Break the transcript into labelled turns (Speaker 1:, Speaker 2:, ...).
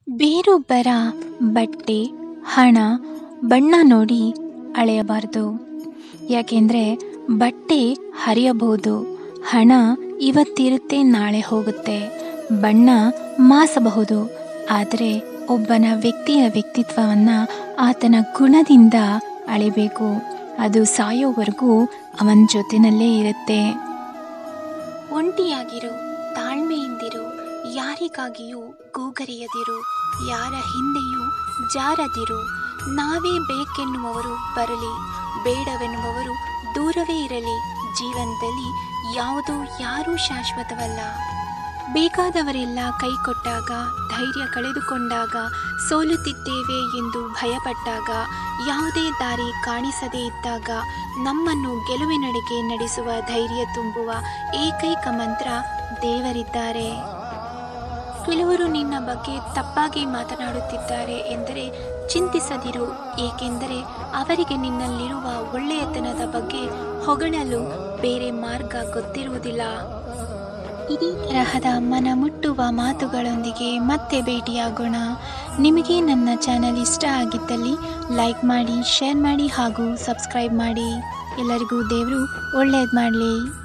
Speaker 1: ಬೇರೊಬ್ಬರ ಬಟ್ಟೆ ಹಣ ಬಣ್ಣ ನೋಡಿ ಅಳೆಯಬಾರದು ಯಾಕೆಂದರೆ ಬಟ್ಟೆ ಹರಿಯಬಹುದು ಹಣ ಇವತ್ತಿರುತ್ತೆ ನಾಳೆ ಹೋಗುತ್ತೆ ಬಣ್ಣ ಮಾಸಬಹುದು ಆದರೆ ಒಬ್ಬನ ವ್ಯಕ್ತಿಯ ವ್ಯಕ್ತಿತ್ವವನ್ನು ಆತನ ಗುಣದಿಂದ ಅಳೆಬೇಕು ಅದು ಸಾಯೋವರೆಗೂ ಅವನ ಜೊತೆನಲ್ಲೇ ಇರುತ್ತೆ ಒಂಟಿಯಾಗಿರು ತಾಳ್ಮೆಯಿಂದಿರು ಯಾರಿಗಾಗಿಯೂ ಗೋಗರೆಯದಿರು ಯಾರ ಹಿಂದೆಯೂ ಜಾರದಿರು ನಾವೇ ಬೇಕೆನ್ನುವವರು ಬರಲಿ ಬೇಡವೆನ್ನುವವರು ದೂರವೇ ಇರಲಿ ಜೀವನದಲ್ಲಿ ಯಾವುದೂ ಯಾರೂ ಶಾಶ್ವತವಲ್ಲ ಬೇಕಾದವರೆಲ್ಲ ಕೈ ಕೊಟ್ಟಾಗ ಧೈರ್ಯ ಕಳೆದುಕೊಂಡಾಗ ಸೋಲುತ್ತಿದ್ದೇವೆ ಎಂದು ಭಯಪಟ್ಟಾಗ ಯಾವುದೇ ದಾರಿ ಕಾಣಿಸದೇ ಇದ್ದಾಗ ನಮ್ಮನ್ನು ಗೆಲುವಿನಡೆಗೆ ನಡೆಸುವ ಧೈರ್ಯ ತುಂಬುವ ಏಕೈಕ ಮಂತ್ರ ದೇವರಿದ್ದಾರೆ ಕೆಲವರು ನಿನ್ನ ಬಗ್ಗೆ ತಪ್ಪಾಗಿ ಮಾತನಾಡುತ್ತಿದ್ದಾರೆ ಎಂದರೆ ಚಿಂತಿಸದಿರು ಏಕೆಂದರೆ ಅವರಿಗೆ ನಿನ್ನಲ್ಲಿರುವ ಒಳ್ಳೆಯತನದ ಬಗ್ಗೆ ಹೊಗಳಲು ಬೇರೆ ಮಾರ್ಗ ಗೊತ್ತಿರುವುದಿಲ್ಲ ಇದೇ ತರಹದ ಮನ ಮುಟ್ಟುವ ಮಾತುಗಳೊಂದಿಗೆ ಮತ್ತೆ ಭೇಟಿಯಾಗೋಣ ನಿಮಗೆ ನನ್ನ ಚಾನಲ್ ಇಷ್ಟ ಆಗಿದ್ದಲ್ಲಿ ಲೈಕ್ ಮಾಡಿ ಶೇರ್ ಮಾಡಿ ಹಾಗೂ ಸಬ್ಸ್ಕ್ರೈಬ್ ಮಾಡಿ ಎಲ್ಲರಿಗೂ ದೇವರು ಒಳ್ಳೆಯದು ಮಾಡಲಿ